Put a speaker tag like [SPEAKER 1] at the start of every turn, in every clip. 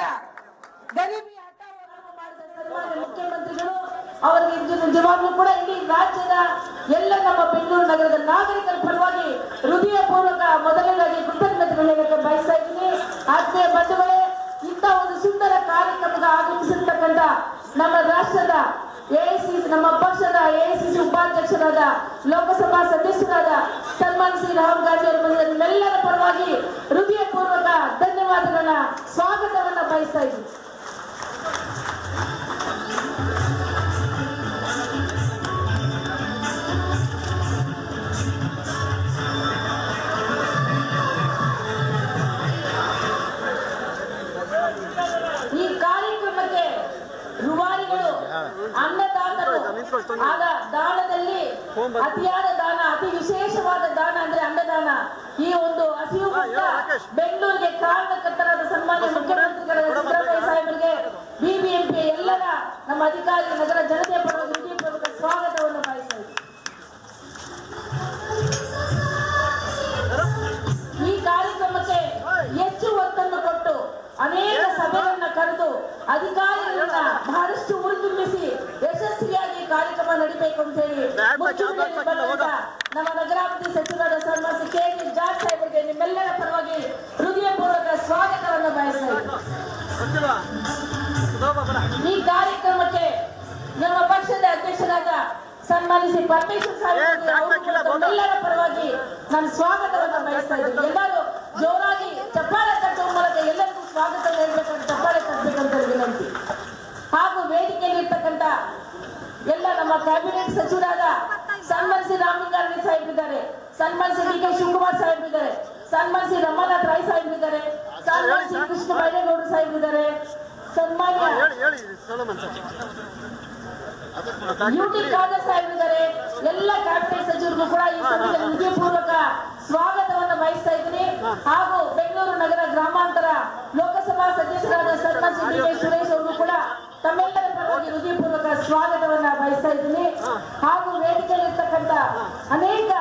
[SPEAKER 1] ಗರೀಬಿ ಹಠವನ್ನು ಮಾಡಿದ ಸನ್ಮಾನ್ಯ ಮುಖ್ಯಮಂತ್ರಿಗಳು ಅವರಿಗೆ ಇದು ನಿಜವಾಗ್ಲೂ ಕೂಡ ಇಡೀ ರಾಜ್ಯದ ಎಲ್ಲ ನಮ್ಮ ಬೆಂಗಳೂರು ನಗರದ ನಾಗರಿಕರ ಪರವಾಗಿ ಹೃದಯಪೂರ್ವಕ ಮೊದಲನೇದಾಗಿ ಕೃತಜ್ಞತೆಗಳು ಹೇಳಕ್ಕೆ ಬಯಸ್ತಾ ಇದ್ದೀನಿ ಆತ್ಮೀಯ ಬಂಧುಗಳೇ ಇಂಥ ಒಂದು ಸುಂದರ ಕಾರ್ಯಕ್ರಮದ ಆಗಮಿಸಿರ್ತಕ್ಕಂಥ ನಮ್ಮ ರಾಷ್ಟ್ರದ ಎಐಸಿ ನಮ್ಮ ಪಕ್ಷದ ಎಐಸಿಸಿ ಉಪಾಧ್ಯಕ್ಷರಾದ ಲೋಕಸಭಾ ಸದಸ್ಯರಾದ ಸನ್ಮಾನ್ ಶ್ರೀ ರಾಹುಲ್ ಗಾಂಧಿ ಅವರು ಬಂದ ನಿಮ್ಮೆಲ್ಲರ ಪರವಾಗಿ ಹೃದಯಪೂರ್ವಕ ಧನ್ಯವಾದಗಳನ್ನ ಸ್ವಾಗತವನ್ನ ಬಯಸ್ತಾ ಇದ್ದೀನಿ ಈ ಕಾರ್ಯಕ್ರಮಕ್ಕೆ ರುವಾರಿಗಳು ಅನ್ನದಾತರು ಆಗ ದಾನದಲ್ಲಿ ಅತಿಯಾದ ದಾನ ಅತಿ ವಿಶೇಷವಾದ ದಾನ ಅಂದ್ರೆ ಅನ್ನದಾನ ಈ ಒಂದು ಹಸಿವು ಮುಕ್ತ ಬೆಂಗಳೂರಿಗೆ ಕಾರಣಕರ್ತರಾದ ಸನ್ಮಾನ್ಯ ಮುಖ್ಯಮಂತ್ರಿಗಳಾದ ಸಿದ್ದರಾಮಯ್ಯ ಸಾಹೇಬರಿಗೆ ಬಿಬಿಎಂಪಿ ಎಲ್ಲರ ನಮ್ಮ ಅಧಿಕಾರಿ ನಗರ ಜನತೆಯ ಪರವಾಗಿ ಹೃದಯಪೂರ್ವಕ ಸ್ವಾಗತವನ್ನು ಬಯಸ್ತಾ ಇದ್ದೀನಿ. ಈ ಕಾರ್ಯಕ್ರಮಕ್ಕೆ ಹೆಚ್ಚು ಒತ್ತನ್ನು ಕೊಟ್ಟು ಅನೇಕ ಸಭೆಗಳನ್ನ ಕರೆದು ಅಧಿಕಾರಿಗಳನ್ನ ಬಹಳಷ್ಟು ಹುರಿದುಂಬಿಸಿ ಯಶಸ್ವಿಯಾಗಿ ಈ ಕಾರ್ಯಕ್ರಮ ನಡಿಬೇಕು ಅಂತ ಹೇಳಿ ಮುಂಚೂಣಿಯಲ್ಲಿ ಬಂದಂತ ನಮ್ಮ ನಗರಾಭಿವೃದ್ಧಿ ಸಚಿವರಾದ ಸನ್ಮಾಸಿ ಕೆ ಟಿ ಜಾರ್ಜ್ ಸಾಹೇಬರಿಗೆ ನಿಮ್ಮೆಲ್ಲರ ಪರವಾಗಿ ಹೃದಯಪೂರ್ವಕ ಸ್ವಾಗತವನ್ನು ಬಯಸ್ತಾ ಇದ್ದೀನಿ ಈ ಕಾರ್ಯಕ್ರಮಕ್ಕೆ ನಮ್ಮ ಪಕ್ಷದ ಅಧ್ಯಕ್ಷರಾದ ಸನ್ಮಾನಿಸಿ ಪರಮೇಶ್ವರ್ ಸಾಹೇಬ್ ಅವರು ಕೂಡ ತಮ್ಮೆಲ್ಲರ ಪರವಾಗಿ ನಾನು ಸ್ವಾಗತವನ್ನ ಬಯಸ್ತಾ ಇದ್ದೀನಿ ಎಲ್ಲರೂ ಜೋರಾಗಿ ಚಪ್ಪಾಳೆ ತಟ್ಟುವ ಮೂಲಕ ಎಲ್ಲರಿಗೂ ಸ್ವಾಗತ ಹೇಳ್ಬೇಕಂತ ಚಪ್ಪಾಳೆ ತಟ್ಟಬೇಕಂತ ವಿನಂತಿ ಹಾಗೂ ವೇದಿಕೆಯಲ್ಲಿ ಇರ್ತಕ್ಕಂಥ ಎಲ್ಲ ನಮ್ಮ ಕ್ಯಾಬಿನೆಟ್ ಸಚಿವರಾದ ಸನ್ಮಾನಿಸಿ ರಾಮಲಿಂಗಾರೆಡ್ಡಿ ಸಾಹೇಬರಿದ್ದಾರೆ ಸನ್ಮಾನಿಸಿ ಡಿ ಕೆ ಶಿವಕುಮಾರ್ ಸಾಹೇಬರಿದ್ದಾರೆ ಸನ್ಮಾನಿಸಿ ರಮಾನಾಥ್ ರಾಯ್ ಸಾಹೇಬರಿದ್ದಾರೆ ಸನ್ಮಾನಿಸಿ ಕೃಷ್ಣ ಬೈರೇಗೌಡ ಸಾಹೇಬರಿದ್ದಾರೆ ಸನ್ಮಾನ್ಯ ಯುಟಿ ಖಾದರ್ ಸಾಹೇಬರಿದ್ದಾರೆ ಎಲ್ಲ ಕ್ಯಾಬಿನೆಟ್ ಸಚಿವರಿಗೂ ಕೂಡ ಈ ಸಭೆಯಲ್ಲಿ ಹೃದಯಪೂರ್ವಕ ಸ್ವಾಗತವನ್ನು ಬಯಸ್ತಾ ಇದ್ದೀನಿ ಹಾಗೂ ಬೆಂಗಳೂರು ನಗರ ಗ್ರಾಮಾಂತರ ಲೋಕಸಭಾ ಸದಸ್ಯರಾದ ಸನ್ಮಾಸಿ ಡಿ ಕೆ ಸುರೇಶ್ ಅವರು ಕೂಡ ತಮ್ಮೆಲ್ಲರ ಪರವಾಗಿ ಹೃದಯಪೂರ್ವಕ ಸ್ವಾಗತವನ್ನ ಬಯಸ್ತಾ ಇದ್ದೀನಿ ಹಾಗೂ ವೇದಿಕೆಯಲ್ಲಿರ್ತಕ್ಕಂಥ ಅನೇಕ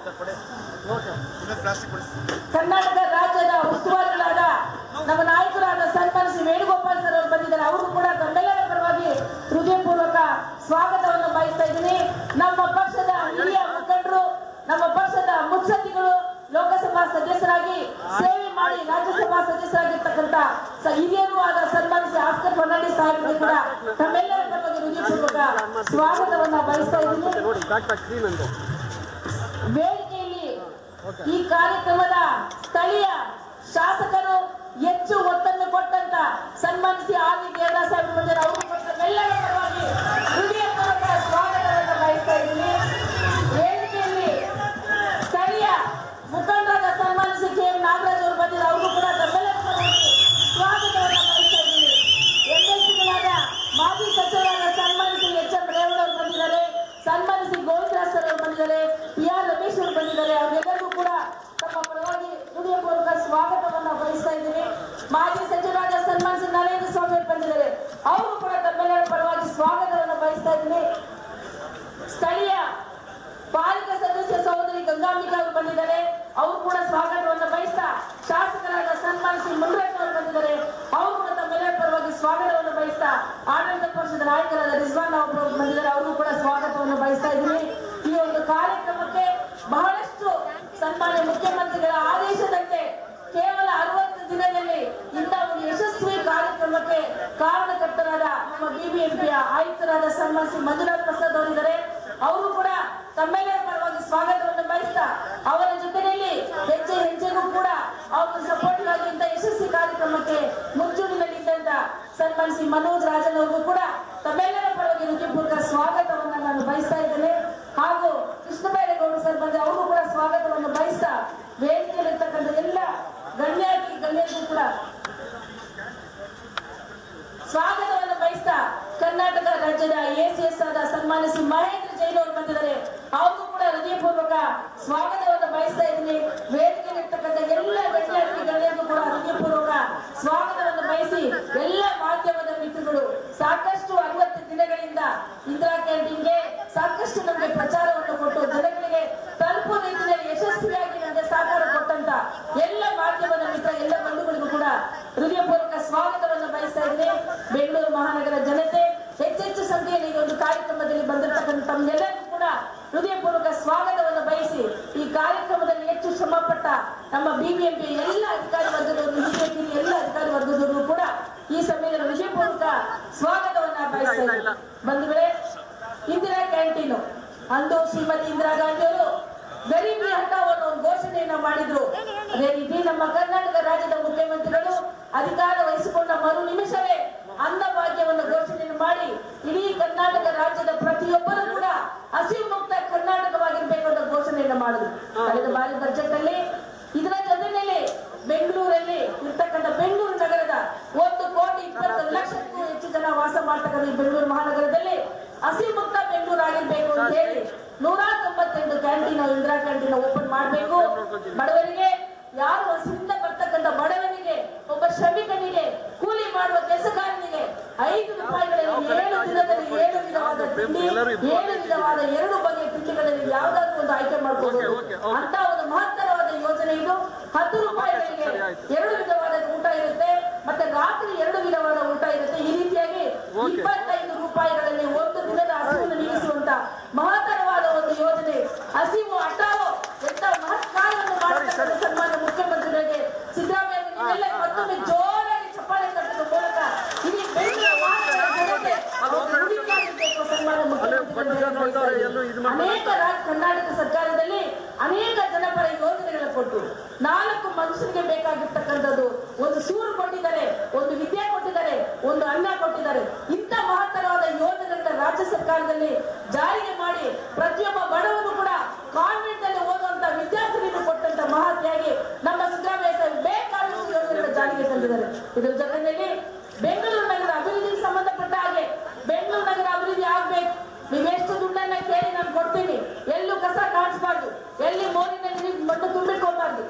[SPEAKER 1] ಕರ್ನಾಟಕ ರಾಜ್ಯದ ಉಸ್ತುವಾರಿಗಳಾದ ನಮ್ಮ ನಾಯಕರಾದ ಸನ್ಮಾನಿಸಿ ವೇಣುಗೋಪಾಲ್ ಸರ್ ಅವರು ಬಂದಿದ್ದಾರೆ ಅವರು ಕೂಡ ತಮ್ಮೆಲ್ಲರ ಪರವಾಗಿ ಹೃದಯಪೂರ್ವಕ ಸ್ವಾಗತವನ್ನು ಬಯಸ್ತಾ ಇದ್ದೀನಿ ನಮ್ಮ ಪಕ್ಷದ ಹಿರಿಯ ಮುಖಂಡರು ನಮ್ಮ ಪಕ್ಷದ ಮುತ್ಸದ್ದಿಗಳು ಲೋಕಸಭಾ ಸದಸ್ಯರಾಗಿ ಸೇವೆ ಮಾಡಿ ರಾಜ್ಯಸಭಾ ಸದಸ್ಯರಾಗಿರ್ತಕ್ಕಂಥ ಸ- ಹಿರಿಯರು ಆದ ಸನ್ಮಾನಿಸಿ ಆಸ್ಕರ್ ಫರ್ನಾಂಡಿಸ್ ಸಾಹೇಬರಿಗೆ ಕೂಡ ತಮ್ಮೆಲ್ಲರ ಪರವಾಗಿ ಹೃದಯಪೂರ್ವಕ ಸ್ವಾಗತವನ್ನ ಬಯಸ್ತಾ ಇದ್ದೀನಿ
[SPEAKER 2] ನೋಡಿ ಬ್ಯಾಕ್ ಬ್ಯಾಕ್ ಸ್ಕ್ರೀನ್ ಅಂತ
[SPEAKER 1] ವೇದಿಕೆಯಲ್ಲಿ ಈ ಕಾರ್ಯಕ್ರಮದ ಸ್ಥಳೀಯ ಶಾಸಕರು ಹೆಚ್ಚು ಒತ್ತನ್ನು ಕೊಟ್ಟಂತ ಸನ್ಮಾನಿಸಿ ಆರ್ ವಿ ದೇವದಾಸ್ ಸಾಹೇಬರು ಬಂದರೆ ಅವರು ಎಲ್ಲರ ಪರವಾಗಿ ಹೃದಯಪೂರ್ವಕ ಸ್ವಾಗತವನ್ನು ಬಯಸ್ತಾ ಇದ್ದೀನಿ ವೇದಿಕೆಯಲ್ಲಿ ಸ್ಥಳೀಯ ಮುಖಂಡರಾದ ಸನ್ಮಾನಿಸಿ ಕೆ ಎಂ ನಾಗರಾಜ್ ಅವರು ಬಂದಿದ್ದಾರೆ ಅವರು ಕೂಡ ತಮ್ಮೆಲ್ಲರ ಪರವಾಗಿ ಸ್ವಾಗತವನ್ನು ಬಯಸ್ತಾ ಇದ್ದೀನಿ ಎಂಎಲ್ಸಿಗಳಾದ ಮಾಜಿ ಸಚಿವರಾದ ಸನ್ಮಾನಿಸಿ ಎಚ್ ಎಂ ರೇವಣ್ಣ ಅವರು ಬಂದಿದ್ದಾರೆ ಸನ್ಮಾನಿಸಿ ಗೋವಿಂದರಾಜ್ ಸರ್ ಅವರು ಬಂದಿದ್ದಾರೆ ಪಿ ಆರ್ ರಮೇಶ್ ಅವರು ಬಂದಿದ್ದಾರೆ ಅವರೆಲ್ಲರಿಗೂ ಕೂಡ ತಮ್ಮ ಪರವಾಗಿ ಹೃದಯಪೂರ್ವಕ ಸ್ವಾಗತವನ್ನ ಬಯಸ್ತಾ ಇದ್ದೀನಿ ಮಾಜಿ ಸಚಿವರಾದ ಸನ್ಮಾನಿಸಿ ನರೇಂದ್ರ ಸ್ವಾಮಿ ಅವರು ಬಂದಿದ್ದಾರೆ ಅವರು ಕೂಡ ತಮ್ಮೆಲ್ಲರ ಪರವಾಗಿ ಸ್ವಾಗತವನ್ನು ಬಯಸ್ತಾ ಇದ್ದೀನಿ ಸ್ಥಳೀಯ ಪಾಲಿಕೆ ಸದಸ್ಯ ಸಹೋದರಿ ಗಂಗಾಂಬಿಕಾ ಅವರು ಬಂದಿದ್ದಾರೆ ಅವರು ಕೂಡ ಸ್ವಾಗತವನ್ನು ಬಯಸ್ತಾ ಶಾಸಕರಾದ ಸನ್ಮಾನಿಸಿ ಮುನ್ರೇಶ್ ಅವರು ಬಂದಿದ್ದಾರೆ ಅವರು ಕೂಡ ತಮ್ಮೆಲ್ಲರ ಪರವಾಗಿ ಸ್ವಾಗತವನ್ನು ಬಯಸ್ತಾ ಆಡಳಿತ ಪಕ್ಷದ ನಾಯಕರಾದ ರಿಜ್ವಾನ್ ಅವರು ಬಂದಿದ್ದಾರೆ ಅವರು ಕೂಡ ಸ್ವಾಗತವನ್ನು ಬಯಸ್ತಾ ಇದ್ದೀನಿ ಈ ಒಂದು ಕಾರ್ಯಕ್ರಮಕ್ಕೆ ಬಹಳಷ್ಟು ಸನ್ಮಾನ್ಯ ಮುಖ್ಯಮಂತ್ರಿಗಳ ಆದೇಶದಂತೆ ಕೇವಲ ಅರವತ್ತು ದಿನದಲ್ಲಿ ಇಂಥ ಒಂದು ಯಶಸ್ವಿ ಕಾರ್ಯಕ್ರಮಕ್ಕೆ ಕಾರಣಕರ್ತರಾದ ನಮ್ಮ ಬಿಬಿಎಂಪಿಯ ಆಯುಕ್ತರಾದ ಸನ್ಮಾನಿಸಿ ಮಂಜುನಾಥ್ ಪ್ರಸಾದ್ ಅವರಿದ್ದಾರೆ ಅವರು ಕೂಡ ತಮ್ಮೆಲ್ಲರ ಪರವಾಗಿ ಸ್ವಾಗತವನ್ನು ಬಯಸ್ತಾ ಅವರ ಜೊತೆಯಲ್ಲಿ ಹೆಜ್ಜೆ ಹೆಜ್ಜೆಗೂ ಕೂಡ ಅವರು ಸಪೋರ್ಟ್ ಆಗಿ ಇಂಥ ಯಶಸ್ವಿ ಕಾರ್ಯಕ್ರಮಕ್ಕೆ ಮುಂಚೂಣಿನಲ್ಲಿದ್ದಂತ ಸನ್ಮಾನಿಸಿ ಮನೋಜ್ ರಾಜನ್ ಅವ್ರಿಗೂ ಕೂಡ ತಮ್ಮೆಲ್ಲರ ಪರವಾಗಿ ಹೃದಯಪೂರ್ವಕ ಸ್ವಾಗತವನ್ನು ನಾನು ಬಯಸ್ತಾ ಇದ್ದೇನೆ ಹಾಗೂ ಕೃಷ್ಣ ಬೈರೇಗೌಡ ಸರ್ ಬಂದ್ರೆ ಅವರು ಕೂಡ ಸ್ವಾಗತವನ್ನು ಬಯಸ್ತಾ ವೇದಿಕೆಯಲ್ಲಿರ್ತಕ್ಕಂಥ ಎಲ್ಲ ಗಣ್ಯಾತಿ ಗಣ್ಯರಿಗೂ ಕೂಡ ಸ್ವಾಗತವನ್ನು ಬಯಸ್ತಾ ಕರ್ನಾಟಕ ರಾಜ್ಯದ ಎಸಿಎಸ್ ಆದ ಸನ್ಮಾನಿಸಿ ಮಹೇಂದ್ರ ಜೈನ್ ಅವರು ಬಂದಿದ್ದಾರೆ ಅವ್ರಿಗೂ ಕೂಡ ಹೃದಯಪೂರ್ವಕ ಸ್ವಾಗತವನ್ನು ಬಯಸ್ತಾ ಇದ್ದೀನಿ ವೇದಿಕೆಯಲ್ಲಿರ್ತಕ್ಕಂಥ ಎಲ್ಲ ಗಣ್ಯಾತಿ ಗಣ್ಯರಿಗೂ ಕೂಡ ಹೃದಯಪೂರ್ವಕ ಸ್ವಾಗತವನ್ನು ಬಯಸಿ ಎಲ್ಲ ಮಾಧ್ಯಮದ ಮಿತ್ರಗಳು ಸಾಕಷ್ಟು ಅರವತ್ತು ದಿನಗಳಿಂದ ಇಂದಿರಾ ಕ್ಯಾಂಟೀನ್ಗೆ ಸಾಕಷ್ಟು ನಮಗೆ ಪ್ರಚಾರವನ್ನು ಕೊಟ್ಟು ಜನಗಳಿಗೆ ತಲುಪುವ ನಿಟ್ಟಿನಲ್ಲಿ ಯಶಸ್ವಿಯಾಗಿ ನಮಗೆ ಸಹಕಾರ ಕೊಟ್ಟಂತ ಎಲ್ಲ ಮಾಧ್ಯಮದ ಮಿತ್ರ ಎಲ್ಲ ಬಂಧುಗಳಿಗೂ ಕೂಡ ಹೃದಯಪೂರ್ವಕ ಸ್ವಾಗತವನ್ನು ಬಯಸ್ತಾ ಬೆಂಗಳೂರು ಮಹಾನಗರ ಜನತೆ ಹೆಚ್ಚೆಚ್ಚು ಸಂಖ್ಯೆಯಲ್ಲಿ ಈ ಒಂದು ಕಾರ್ಯಕ್ರಮದಲ್ಲಿ ಬಂದಿರತಕ್ಕಂಥ ತಮ್ಮೆಲ್ಲರಿಗೂ ಕೂಡ ಹೃದಯಪೂರ್ವಕ ಸ್ವಾಗತವನ್ನು ಬಯಸಿ ಈ ಕಾರ್ಯಕ್ರಮದಲ್ಲಿ ಹೆಚ್ಚು ಶ್ರಮಪಟ್ಟ ನಮ್ಮ ಬಿಬಿಎಂಪಿ ಎಲ್ಲ ಅಧಿಕಾರಿ ವರ್ಗದವರು ಹಿರಿಯ ಕಿರಿಯ ಎಲ್ಲ ಅಧಿಕಾರಿ ವರ್ಗದವರು ಕೂಡ ಈ ಸಮಯದಲ್ಲಿ ವಿಜಯಪೂರ್ವಕ ಸ್ವಾಗತವನ್ನ ಬಯಸ್ತಾ ಇದ್ದಾರೆ. ಬಂಧುಗಳೇ ಇಂದಿರಾ ಕ್ಯಾಂಟೀನು ಅಂದು ಶ್ರೀಮತಿ ಇಂದಿರಾ ಗಾಂಧಿ ಅವರು ಗರೀಬಿ ಹಠಾವನ್ನು ಒಂದು ಘೋಷಣೆಯನ್ನ ಮಾಡಿದ್ರು ಅದೇ ರೀತಿ ನಮ್ಮ ಕರ್ನಾಟಕ ರಾಜ್ಯದ ಮುಖ್ಯಮಂತ್ರಿಗಳು ಅಧಿಕಾರ ವಹಿಸಿಕೊಂಡ ಮರು ನಿಮಿಷವೇ ಅನ್ನಭಾಗ್ಯವನ್ನು ಘೋಷಣೆಯನ್ನು ಮಾಡಿ ಇಡೀ ಕರ್ನಾಟಕ ರಾಜ್ಯದ ಪ್ರತಿಯೊಬ್ಬರು ಕೂಡ ಹಸಿವು ಮುಕ್ತ ಕರ್ನಾಟಕವಾಗಿರ್ಬೇಕು ಅಂತ ಘೋಷಣೆಯನ್ನು ಮಾಡಿದ್ರು ಕಳೆದ ಬಾರಿ ಬಜೆಟ್ ಅಲ್ಲಿ ಇದರ ಜೊತೆಯಲ್ಲಿ ಬೆಂಗಳೂರಲ್ಲಿ ಇರ್ತಕ್ಕಂಥ ಬೆಂಗಳೂರು ನಗರದ ಒಂದು ಕೋಟಿ ಇಪ್ಪತ್ತು ಲಕ್ಷಕ್ಕೂ ಹೆಚ್ಚು ಜನ ವಾಸ ಮಾಡ್ತಕ್ಕಂಥ ಈ ಬೆಂಗಳೂರು ಮಹಾನಗರದಲ್ಲಿ ಹಸಿವು ಮುಕ್ತ ಬೆಂಗಳೂರು ಆಗಿರ್ಬೇಕು ಅಂತ ಹೇಳಿ ನೂರ ತೊಂಬತ್ತೆಂಟು ಕ್ಯಾಂಟೀನ್ ಇಂದಿರಾ ಕ್ಯಾಂಟೀನ್ ಓಪನ್ ಮಾಡಬೇಕು ಬಡವರಿಗೆ ಯಾರು ಹಸಿವಿಂದ ಬರ್ತಕ್ಕಂಥ ಬಡವನಿಗೆ ಒಬ್ಬ ಶ್ರಮಿಕನಿಗೆ ಕೂಲಿ ಮಾಡುವ ಕೆಲಸಗಾರನಿಗೆ ಐದು ರೂಪಾಯಿಗಳಲ್ಲಿ ಏಳು ದಿನದಲ್ಲಿ ಏಳು ವಿಧವಾದ ತಿಂಡಿ ಏಳು ವಿಧವಾದ ಎರಡು ಬಗೆಯ ತಿಂಡಿಗಳಲ್ಲಿ ಯಾವ್ದಾದ್ರು ಒಂದು ಆಯ್ಕೆ ಮಾಡ್ಕೋಬಹುದು ಅಂತ ಒಂದು ಮಹತ್ತರವಾದ ಯೋಜನೆ ಇದು ಹತ್ತು ರೂಪಾಯಿಗಳಿಗೆ ಎರಡು ವಿಧವಾದ ಊಟ ಇರುತ್ತೆ ಮತ್ತೆ ರಾತ್ರಿ ಎರಡು ವಿಧವಾದ ಊಟ ಇರುತ್ತೆ ಈ ರೀತಿಯಾಗಿ ಇಪ್ಪತ್ತೈದು ರೂಪಾಯಿಗಳಲ್ಲಿ ಒಂದು ದಿನದ ಹಸಿವನ್ನು ನೀಗಿಸುವಂತ ಮಹತ್ತರವಾದ ಒಂದು ಯೋಜನೆ ಹಸಿವು ಹಠಾವು ಎಂತ ಮಹತ್ ಕಾರ್ಯವನ್ನು ಮಾಡತಕ್ಕಂಥ ಸನ್ಮಾನ್ಯ ಮುಖ್ಯಮಂತ್ರಿಗಳಿಗೆ ಸಿದ್ದರಾಮಯ್ಯ ನೀವೆಲ್ಲ ಮತ್ತೊಮ್ಮೆ ಜೋರಾಗಿ ಚಪ್ಪಾಳೆ ತಟ್ಟುವ ಮೂಲಕ ಇಡೀ ಬೆಂಗಳೂರು ಮಹಾನಗರ ಜನತೆ ಅವರಿಗೆ ನುಡಿಯಾಗಿರ್ಬೇಕು ಸನ್ಮಾನ್ಯ ಮುಖ್ಯಮಂತ್ರಿಗಳಿಗೆ ಅನೇಕ ರಾಜ್ಯ ಕರ್ನಾಟಕ ಸರ್ಕಾರದಲ್ಲಿ ಅನೇಕ ಜನಪರ ಯೋಜನೆಗಳ ಕೊಟ್ಟು ನಾಲ್ಕು ಮನುಷ್ಯರಿಗೆ ಬೇಕಾಗಿರ್ತಕ್ಕಂಥದ್ದು ಒಂದು ಸೂರು ಕೊಟ್ಟಿದ್ದಾರೆ ಒಂದು ವಿದ್ಯೆ ಕೊಟ್ಟಿದ್ದಾರೆ ಒಂದು ಅನ್ನ ಕೊಟ್ಟಿದ್ದಾರೆ ಇಂಥ ಮಹತ್ತರವಾದ ಯೋಜನೆಗಳ ರಾಜ್ಯ ಸರ್ಕಾರದಲ್ಲಿ ಜಾರಿಗೆ ಮಾಡಿ ಪ್ರತಿಯೊಬ್ಬ ಬಡವನು ಕೂಡ ಕಾನ್ವೆಂಟ್ ಅಲ್ಲಿ ಓದುವಂತ ವಿದ್ಯಾರ್ಥಿನಿಗೂ ಕೊಟ್ಟಂತ ಮಹತ್ಯಾಗಿ ನಮ್ಮ ಸಿದ್ದರಾಮಯ್ಯ ಸಾಹೇಬ್ ಬೇಕಾದಷ್ಟು ಯೋಜನೆಗಳ ಜಾರಿಗೆ ತಂದಿದ್ದಾರೆ ಇದರ ಜೊತೆಯಲ್ಲಿ ಬೆಂಗಳೂರು ನಗರ ಅಭಿವೃದ್ಧಿಗೆ ಸಂಬಂಧಪಟ್ಟ ಹಾಗೆ ಬೆಂಗಳೂರು ನಗರ ಅಭಿವೃದ್ಧಿ ಆಗ್ಬೇಕು ನೀವೆಷ್ಟು ದುಡ್ಡನ್ನ ಕೇಳಿ ನಾನು ಕೊಡ್ತೀನಿ ಎಲ್ಲೂ ಕಸ ಕಾಣಿಸ್ಬಾರ್ದು ಎಲ್ಲಿ ಮೋರಿನಲ್ಲಿ ನೀರು ಮಣ್ಣು ತುಂಬಿಟ್ಕೋಬಾರ್ದು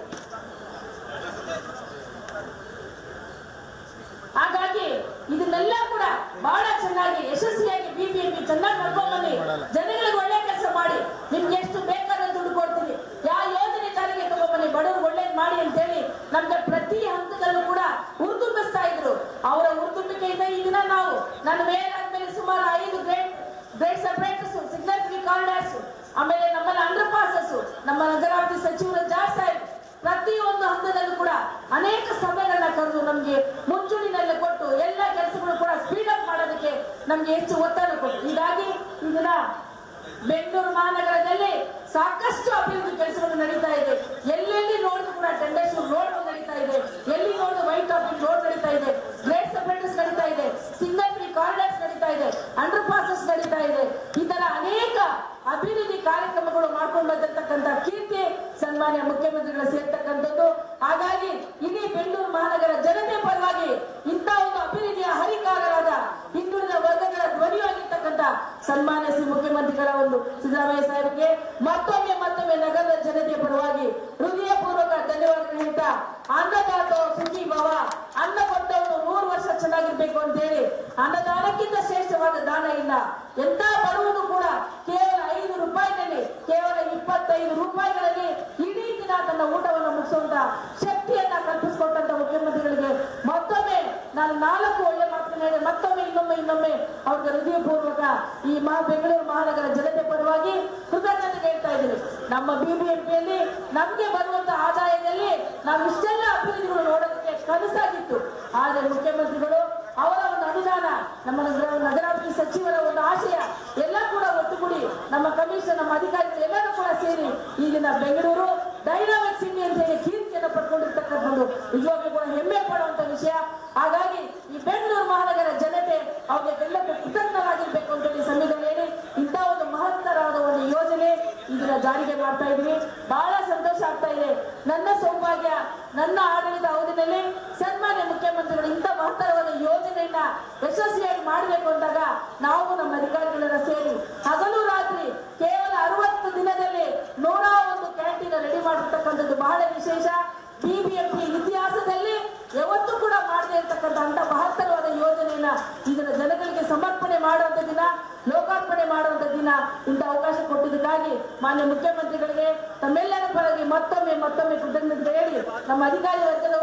[SPEAKER 1] ಹಾಗಾಗಿ ಇದನ್ನೆಲ್ಲ ಕೂಡ ಬಹಳ ಚೆನ್ನಾಗಿ ಯಶಸ್ವಿಯಾಗಿ ಬಿಬಿಎಂಪಿ ಚೆನ್ನಾಗಿ ನಡ್ಕೊಂಡ್ಬನ್ನಿ ಜನಗಳಿಗೆ ಒಳ್ಳೆ ಕೆಲಸ ಮಾಡಿ ನಿಮ್ಗೆ ಎಷ್ಟು ಬೇಕಾದ ದುಡ್ಡು ಕೊಡ್ತೀನಿ ಯಾವ ಯೋಜನೆ ಜಾರಿಗೆ ತಗೊಂಡ್ಬನ್ನಿ ಬಡವರು ಒಳ್ಳೇದ್ ಮಾಡಿ ಅಂತ ಹೇಳಿ ನಮ್ಗೆ ಪ್ರತಿ ಹಂತದಲ್ಲೂ ಕೂಡ ಹುರಿದುಂಬಿಸ್ತಾ ಇದ್ರು ಅವರ ಹುರಿದುಂಬಿಕೆಯಿಂದ ಈ ದಿನ ನಾವು ನನ್ನ ಮೇಲಾದ್ಮೇಲೆ ಸುಮಾರು ಐದು grade grade separators signal free corridors ಆಮೇಲೆ ನಮ್ಮಲ್ಲಿ ಅಂಡರ್ ಪಾಸಸ್ ನಮ್ಮ ನಗರಾಭಿವೃದ್ಧಿ ಸಚಿವರು ಜಾಸ್ತಿ ಆಯ್ತು ಪ್ರತಿಯೊಂದು ಹಂತದಲ್ಲೂ ಕೂಡ ಅನೇಕ ಸಭೆಗಳನ್ನ ಕರೆದು ನಮ್ಗೆ ಮುಂಚೂಣಿನಲ್ಲಿ ಕೊಟ್ಟು ಎಲ್ಲ ಕೆಲಸಗಳು ಕೂಡ ಸ್ಪೀಡ್ ಅಪ್ ಮಾಡೋದಕ್ಕೆ ನಮ್ಗೆ ಹೆಚ್ಚು ಒತ್ತಡ ಕೊಟ್ಟು ಹೀಗಾಗಿ ಇದನ್ನ ಬೆಂಗಳೂರು ಮಹಾನಗರದಲ್ಲಿ ಸಾಕಷ್ಟು ಅಭಿವೃದ್ಧಿ ಕೆಲಸಗಳು ನಡೀತಾ ಇದೆ ಎಲ್ಲೆಲ್ಲಿ ನೋಡಿದ್ರು ಕೂಡ ಟೆಂಡರ್ಸ್ ರೋಡ್ ನಡೀತಾ ಇದೆ ಎಲ್ಲಿ ನೋಡಿದ್ರು ವೈಟ್ ಟಾಪಿಂಗ್ ರೋಡ್ ನಡೀತಾ ಇದೆ ಗ್ರೇಟ್ ಸೆಪರೇಟರ್ಸ್ ನಡೀತಾ ಇದೆ ಸಿಂಗಲ್ ಫ್ರೀ ಕಾರಿಡಾರ್ಸ್ ನಡೀತಾ ಇದೆ ಅಂಡರ್ ಪಾಸಸ್ ನಡೀತಾ ಇದೆ ಈ ತರ ಅನೇಕ ಅಭಿವೃದ್ಧಿ ಕಾರ್ಯಕ್ರಮಗಳು ಮಾಡ್ಕೊಂಡು ಬಂದಿರತಕ್ಕಂತ ಕೀರ್ತಿ ಸನ್ಮಾನ್ಯ ಮುಖ್ಯಮಂತ್ರಿಗಳು ಸೇರ್ತಕ್ಕಂಥದ್ದು ಹಾಗಾಗಿ ಇಡೀ ಬೆಂಗಳೂರು ಮಹಾನಗರ ಜನತೆ ಪರವಾಗಿ ಇಂಥ ಒಂದು ಅಭಿವೃದ್ಧಿಯ ಹರಿಕಾರರಾದ ಹಿಂದುಳಿದ ವರ್ಗಗಳ ಧ್ವನಿಯಾಗಿರ್ತಕ್ಕಂಥ ಸನ್ಮಾನ್ಯ ಶ್ರೀ ಮುಖ್ಯಮಂತ್ರಿಗಳ ಒಂದು ಸಿದ್ದರಾಮಯ್ಯ ಸಾಹೇಬರಿಗೆ ಮತ್ತೊಮ್ಮೆ ಮತ್ತೊಮ್ಮೆ ನಗರದ ಜನತೆಯ ಪರವಾಗಿ ಹೃದಯಪೂರ್ವಕ ಧನ್ಯವಾದ ಹೇಳ್ತಾ ಅನ್ನದಾತ ಸುಖಿ ಭವ ಅನ್ನ ಕೊಟ್ಟವನು ನೂರು ವರ್ಷ ಚೆನ್ನಾಗಿರ್ಬೇಕು ಅಂತ ಹೇಳಿ ಅನ್ನದಾನಕ್ಕಿಂತ ಶ್ರೇಷ್ಠವಾದ ದಾನ ಇಲ್ಲ ಎಂತ ಬರುವುದು ಕೂಡ ಕೇವಲ ಐದು ರೂಪಾಯಿನಲ್ಲಿ ಕೇವಲ ಇಪ್ಪತ್ತೈದು ರೂಪಾಯಿಗಳಲ್ಲಿ ಇಡೀ ದಿನ ತನ್ನ ಊಟವನ್ನು ಮುಗಿಸುವಂತ ಶಕ್ತಿಯನ್ನ ಕಲ್ಪಿಸಿಕೊಟ್ಟಂತ ಮುಖ್ಯಮಂತ್ರಿಗಳಿಗೆ ಮತ್ತೊಮ್ಮೆ ನಾನು ನಾಲ್ಕು ಒಳ್ಳೆ ಮಾತುಗಳನ್ನ ಹೇಳಿ ಮತ್ತೊಮ್ಮೆ ಇನ್ನೊಮ್ಮೆ ಇನ್ನೊಮ್ಮೆ ಅವ್ರಿಗೆ ಹೃದಯಪೂರ್ವಕ ಈ ಮಹಾ ಬೆಂಗಳೂರು ಮಹಾನಗರ ಜನತೆ ಪರವಾಗಿ ಕೃತಜ್ಞತೆ ಹೇಳ್ತಾ ಇದ್ದೀನಿ ನಮ್ಮ ಬಿಬಿಎಂಪಿಯಲ್ಲಿ ನಮ್ಗೆ ಬರುವಂತ ಆದಾಯದಲ್ಲಿ ನಾವು ಇಷ್ಟೆಲ್ಲ ಅಭಿವೃದ್ಧಿಗಳು ನೋಡೋದಕ್ಕೆ ಕನಸಾಗಿತ್ತು ಆದ್ರೆ ಮುಖ್ಯಮಂತ್ರಿಗಳು ಅವರ ಒಂದು ಅನುದಾನ ನಮ್ಮ ನಗರ ನಗರಾಭಿವೃದ್ಧಿ ಸಚಿವರ ಒಂದು ಆಶಯ ಎಲ್ಲ ಕೂಡ ಒಟ್ಟುಗೂಡಿ ನಮ್ಮ ಕಮಿಷನ್ ನಮ್ಮ ಅಧಿಕಾರಿಗಳು ಎಲ್ಲರೂ ಕೂಡ ಸೇರಿ ಈಗಿನ ಬೆಂಗಳೂರು ಡೈನಾಮಿಕ್ ಸಿಟಿ ಅಂತ ಹೇಳಿ ಕೀರ್ತಿಯನ್ನು ಪಡ್ಕೊಂಡಿರ್ತಕ್ಕಂಥದ್ದು ನಿಜವಾಗ್ಲೂ ಕೂಡ ಹೆಮ್ಮೆ ಪಡುವಂತ ವಿಷಯ ಹಾಗಾಗಿ ಈ ಬೆಂಗಳೂರು ಮಹಾನಗರ ಜನತೆ ಅವ್ರಿಗೆ ಬೆಲ್ಲಕ್ಕೆ ಕೃತಜ್ಞರಾಗಿರ್ಬೇಕು ಅಂತ ಹೇಳಿ ಸಂವಿಧಾನ ಹೇಳಿ ಇಂಥ ಒಂದು ಮಹತ್ತರವಾದ ಒಂದು ಯೋಜನೆ ಇದನ್ನ ಜಾರಿಗೆ ಮಾಡ್ತಾ ಇದ್ವಿ ಬಹಳ ಸಂತೋಷ ಆಗ್ತಾ ಇದೆ ನನ್ನ ಸೌಭಾಗ್ಯ ನನ್ನ ಆಡಳಿತ ಅವಧಿನಲ್ಲಿ ಸನ್ಮಾನ್ಯ ಮುಖ್ಯಮಂತ್ರಿಗಳು ಇಂಥ ಮಹತ್ತರವಾದ ಯೋಜನೆಯನ್ನ ಯಶಸ್ವಿಯಾಗಿ ಮಾಡಬೇಕು ಅಂದಾಗ ನಾವು ನಮ್ಮ ಅಧಿಕಾರಿಗಳೆಲ್ಲ ಸೇರಿ ಹಗಲು ರಾತ್ರಿ ಕೇವಲ ಅರವತ್ತು ದಿನದಲ್ಲಿ ನೂರ ಒಂದು ಕ್ಯಾಂಟೀನ್ ರೆಡಿ ಮಾಡಿರ್ತಕ್ಕಂಥದ್ದು ಬಹಳ ವಿಶೇಷ ಬಿಬಿಎಂಪಿ ಇತಿಹಾಸದಲ್ಲಿ ಯಾವತ್ತೂ ಕೂಡ ಮಾಡದೇ ಇರತಕ್ಕಂಥ ಅಂತ ಮಹತ್ತರವಾದ ಯೋಜನೆಯನ್ನ ಇದನ್ನ ಜನಗಳಿಗೆ ಸಮರ್ಪಣೆ ಮಾಡುವಂತ ದಿನ ಲೋಕಾರ್ಪಣೆ ಮಾಡುವಂತ ದಿನ ಇಂಥ ಅವಕಾಶ ಕೊಟ್ಟಿದ್ದಕ್ಕಾಗಿ ಮಾನ್ಯ ಮುಖ್ಯಮಂತ್ರಿಗಳಿಗೆ ತಮ್ಮೆಲ್ಲರ ಪರವಾಗಿ ಮತ್ತೊಮ್ಮೆ ಮತ್ತೊಮ್ಮೆ ಕೃತಜ್ಞತೆ ಹೇಳಿ ನಮ್ಮ ಅಧಿಕಾರಿ ವರ್ಗದವರು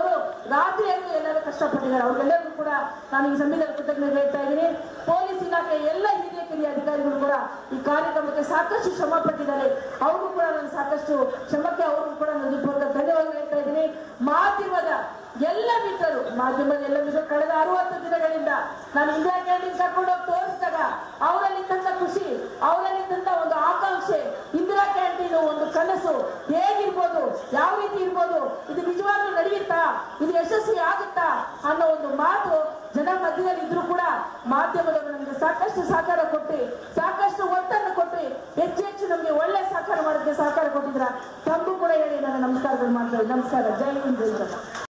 [SPEAKER 1] ರಾತ್ರಿ ಹಗಲು ಎಲ್ಲರೂ ಕಷ್ಟಪಟ್ಟಿದ್ದಾರೆ ಅವ್ರಿಗೆಲ್ಲರಿಗೂ ಕೂಡ ನಾನು ಈ ಸಂವಿಧಾನ ಕೃತಜ್ಞತೆ ಹೇಳ್ತಾ ಇದ್ದೀನಿ ಪೊಲೀಸ್ ಇಲಾಖೆ ಎಲ್ಲ ಹಿರಿಯ ಕಿರಿಯ ಅಧಿಕಾರಿಗಳು ಕೂಡ ಈ ಕಾರ್ಯಕ್ರಮಕ್ಕೆ ಸಾಕಷ್ಟು ಶ್ರಮ ಪಟ್ಟಿದ್ದಾರೆ ಅವ್ರಿಗೂ ಕೂಡ ನಾನು ಸಾಕಷ್ಟು ಶ್ರಮಕ್ಕೆ ಅವ್ರಿಗೂ ಕೂಡ ನಾನು ಹೃತ್ಪೂರ್ವಕ ಧನ್ಯವಾದ ಹೇಳ್ತಾ ಇದ್ದೀನಿ ಮಾಧ್ಯಮದ ಎಲ್ಲ ಮಿತ್ರರು ಮಾಧ್ಯಮದ ಎಲ್ಲ ಮಿತ್ರರು ಕಳೆದ ಅರವತ್ತು ದಿನಗಳಿಂದ ನಾನು ಇಂಡಿಯಾ ಕ್ಯಾಂಟೀನ್ ಕರ್ಕೊಂಡು ಹೋಗಿ ತೋರಿಸಿದಾಗ ಅವರಲ್ಲಿದ್ದಂತ ಖುಷಿ ಅವರಲ್ಲಿದ್ದಂತ ಒಂದು ಆಕಾಂಕ್ಷೆ ಇಂದಿರಾ ಕ್ಯಾಂಟೀನ್ ಒಂದು ಕನಸು ಹೇಗಿರ್ಬೋದು ಯಾವ ರೀತಿ ಇರ್ಬೋದು ಇದು ನಿಜವಾಗ್ಲೂ ನಡೆಯುತ್ತಾ ಇದು ಯಶಸ್ವಿ ಆಗುತ್ತಾ ಅನ್ನೋ ಒಂದು ಮಾತು ಜನ ಮಧ್ಯದಲ್ಲಿ ಇದ್ರೂ ಕೂಡ ಮಾಧ್ಯಮದವರು ನಮಗೆ ಸಾಕಷ್ಟು ಸಹಕಾರ ಕೊಟ್ಟು ಸಾಕಷ್ಟು ಒತ್ತನ್ನು ಕೊಟ್ಟು ಹೆಚ್ಚು ಹೆಚ್ಚು ನಮಗೆ ಒಳ್ಳೆ ಸಹಕಾರ ಮಾಡೋದಕ್ಕೆ ಸಹಕಾರ ಕೊಟ್ಟಿದ್ರ ತಮಗೂ ಕೂಡ ಹೇಳಿ ನಾನು ನಮಸ್ಕಾರಗಳು ಮಾಡ್ತಾ ಇದ್ದೀನಿ. ನಮಸ್ಕಾರ ಜೈ ಹಿಂದ್ ಜೈ ಕರ್ನಾಟಕ.